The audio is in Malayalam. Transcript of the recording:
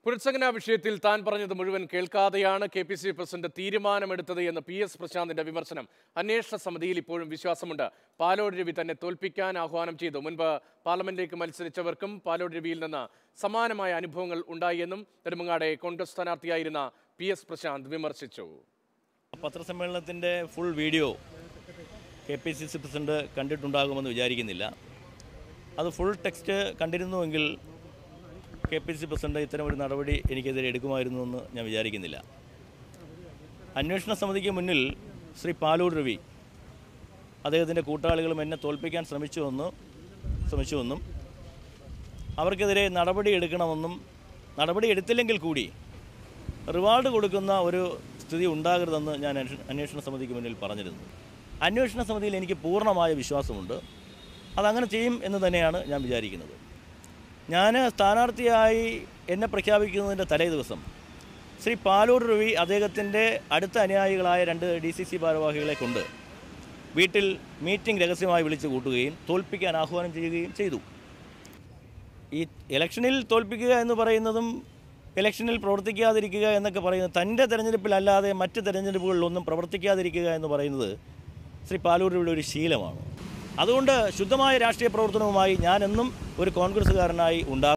പുനഃസംഘടനാ വിഷയത്തിൽ താൻ പറഞ്ഞത് മുഴുവൻ കേൾക്കാതെയാണ് കെ പി സി പ്രസിഡന്റ് തീരുമാനമെടുത്തത് എന്ന് പി എസ് പ്രശാന്തിന്റെ വിമർശനം അന്വേഷണ സമിതിയിൽ ഇപ്പോഴും വിശ്വാസമുണ്ട് പാലോട് രവി തന്നെ തോൽപ്പിക്കാൻ ആഹ്വാനം ചെയ്തു മുൻപ് പാർലമെന്റിലേക്ക് മത്സരിച്ചവർക്കും പാലോട് രവിയിൽ നിന്ന് സമാനമായ അനുഭവങ്ങൾ ഉണ്ടായി എന്നും നെടുമങ്ങാടെ കോൺഗ്രസ് സ്ഥാനാർത്ഥിയായിരുന്ന പി എസ് പ്രശാന്ത് വിമർശിച്ചു പത്രസമ്മേളനത്തിൻ്റെ full video K P C C president കണ്ടിട്ടുണ്ടാകുമെന്ന് വിചാരിക്കുന്നില്ല അത് ഫുൾ ടെക്സ്റ്റ് കണ്ടിരുന്നുവെങ്കിൽ കെ പി സി പ്രസിഡന്റ് ഇത്തരം ഒരു നടപടി എനിക്കെതിരെ എടുക്കുമായിരുന്നു എന്ന് ഞാൻ വിചാരിക്കുന്നില്ല അന്വേഷണ സമിതിക്ക് മുന്നിൽ ശ്രീ പാലൂർ രവി അദ്ദേഹത്തിൻ്റെ കൂട്ടാളികളും എന്നെ തോൽപ്പിക്കാൻ ശ്രമിച്ചുവെന്ന് ശ്രമിച്ചുവെന്നും അവർക്കെതിരെ നടപടി എടുക്കണമെന്നും നടപടി എടുത്തില്ലെങ്കിൽ കൂടി റിവാർഡ് കൊടുക്കുന്ന ഒരു സ്ഥിതി ഉണ്ടാകരുതെന്ന് ഞാൻ അന്വേഷ- അന്വേഷണ സമിതിക്ക് മുന്നിൽ പറഞ്ഞിരുന്നു അന്വേഷണ സമിതിയിൽ എനിക്ക് പൂർണ്ണമായ വിശ്വാസമുണ്ട് അതങ്ങനെ ചെയ്യും എന്ന് തന്നെയാണ് ഞാൻ വിചാരിക്കുന്നത് ഞാൻ സ്ഥാനാർത്ഥിയായി എന്നെ പ്രഖ്യാപിക്കുന്നതിൻ്റെ തലേ ദിവസം ശ്രീ പാലൂർ രവി അദ്ദേഹത്തിൻ്റെ അടുത്ത അനുയായികളായ രണ്ട് ഡി സി സി ഭാരവാഹികളെ കൊണ്ട് വീട്ടിൽ മീറ്റിംഗ് രഹസ്യമായി വിളിച്ചു കൂട്ടുകയും തോൽപ്പിക്കാൻ ആഹ്വാനം ചെയ്യുകയും ചെയ്തു ഈ ഇലക്ഷനിൽ തോൽപ്പിക്കുക എന്ന് പറയുന്നതും ഇലക്ഷനിൽ പ്രവർത്തിക്കാതിരിക്കുക എന്നൊക്കെ പറയുന്നത് തൻ്റെ തെരഞ്ഞെടുപ്പിലല്ലാതെ മറ്റ് തെരഞ്ഞെടുപ്പുകളിലൊന്നും പ്രവർത്തിക്കാതിരിക്കുക എന്ന് പറയുന്നത് ശ്രീ പാലൂരിയുടെ ഒരു ശീലമാണ് അതുകൊണ്ട് ശുദ്ധമായ രാഷ്ട്രീയ പ്രവർത്തനവുമായി ഞാനെന്നും ഒരു കോൺഗ്രസ്സുകാരനായി ഉണ്ടാകും